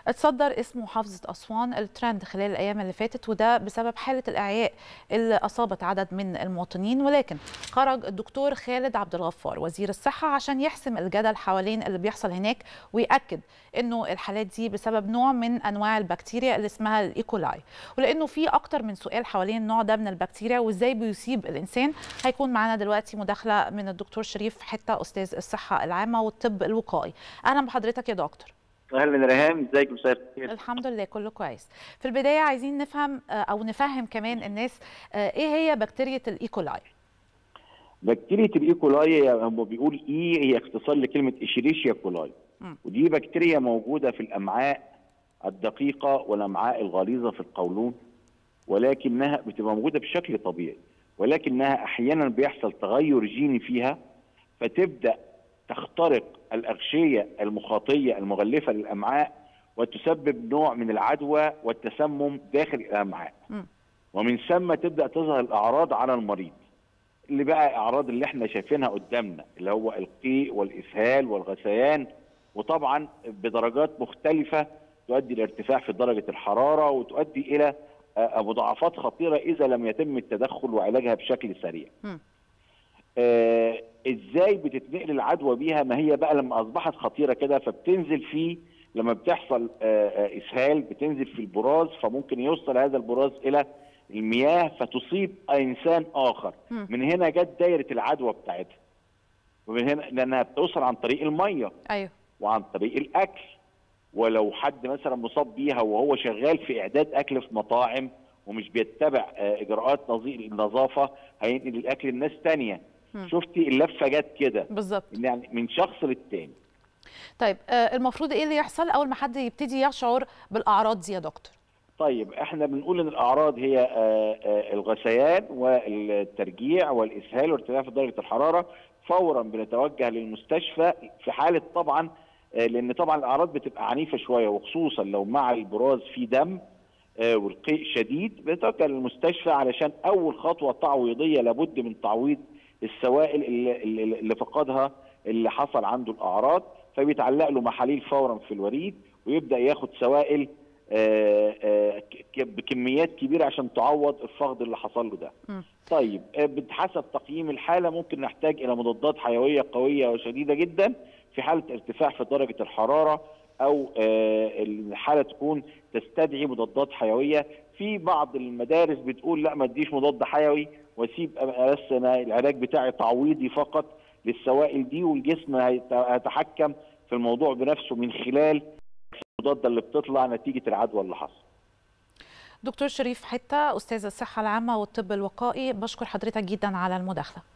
اتصدر اسم محافظة أسوان الترند خلال الأيام اللي فاتت وده بسبب حالة الإعياء اللي أصابت عدد من المواطنين ولكن خرج الدكتور خالد عبد الغفار وزير الصحة عشان يحسم الجدل حوالين اللي بيحصل هناك ويأكد إنه الحالات دي بسبب نوع من أنواع البكتيريا اللي اسمها الإيكولاي ولأنه في أكتر من سؤال حوالين النوع ده من البكتيريا وإزاي بيصيب الإنسان هيكون معانا دلوقتي مداخلة من الدكتور شريف حتة أستاذ الصحة العامة والطب الوقائي أهلا بحضرتك يا دكتور اهلا ريهام ازيك مساء الخير الحمد لله كله كويس في البدايه عايزين نفهم او نفهم كمان الناس ايه هي بكتيريا الايكولاي بكتيريا الايكولاي هم بيقول ايه هي اختصار لكلمه اشيريشيا كولاي م. ودي بكتيريا موجوده في الامعاء الدقيقه والامعاء الغليظه في القولون ولكنها بتبقى موجوده بشكل طبيعي ولكنها احيانا بيحصل تغير جيني فيها فتبدا تخترق الأغشية المخاطية المغلفة للأمعاء وتسبب نوع من العدوى والتسمم داخل الأمعاء م. ومن ثم تبدأ تظهر الأعراض على المريض اللي بقى أعراض اللي احنا شايفينها قدامنا اللي هو القيء والإسهال والغثيان وطبعا بدرجات مختلفة تؤدي لارتفاع في درجة الحرارة وتؤدي إلى مضاعفات خطيرة إذا لم يتم التدخل وعلاجها بشكل سريع م. آه ازاي بتتنقل العدوى بيها ما هي بقى لما اصبحت خطيره كده فبتنزل في لما بتحصل آه آه اسهال بتنزل في البراز فممكن يوصل هذا البراز الى المياه فتصيب انسان اخر م. من هنا جت دايره العدوى بتاعتها ومن هنا لانها بتوصل عن طريق الميه ايوه وعن طريق الاكل ولو حد مثلا مصاب بيها وهو شغال في اعداد اكل في مطاعم ومش بيتبع اجراءات النظافه هينقل الاكل لناس ثانيه شفتي اللفه جت كده بالظبط يعني من شخص للتاني طيب المفروض ايه اللي يحصل اول ما حد يبتدي يشعر بالاعراض دي يا دكتور طيب احنا بنقول ان الاعراض هي الغثيان والترجيع والاسهال وارتفاع في درجه الحراره فورا بنتوجه للمستشفى في حاله طبعا لان طبعا الاعراض بتبقى عنيفه شويه وخصوصا لو مع البراز في دم والقيء شديد بنتوجه للمستشفى علشان اول خطوه تعويضيه لابد من تعويض السوائل اللي, اللي فقدها اللي حصل عنده الاعراض فبيتعلق له محاليل فورا في الوريد ويبدا ياخد سوائل آآ آآ بكميات كبيره عشان تعوض الفقد اللي حصل له ده. م. طيب بحسب تقييم الحاله ممكن نحتاج الى مضادات حيويه قويه وشديده جدا في حاله ارتفاع في درجه الحراره او الحاله تكون تستدعي مضادات حيويه في بعض المدارس بتقول لا ما اديش مضاد حيوي واسيب بس انا العلاج بتاعي تعويضي فقط للسوائل دي والجسم هيتحكم في الموضوع بنفسه من خلال المضاده اللي بتطلع نتيجه العدوى اللي حصل. دكتور شريف حته استاذ الصحه العامه والطب الوقائي بشكر حضرتك جدا على المداخله.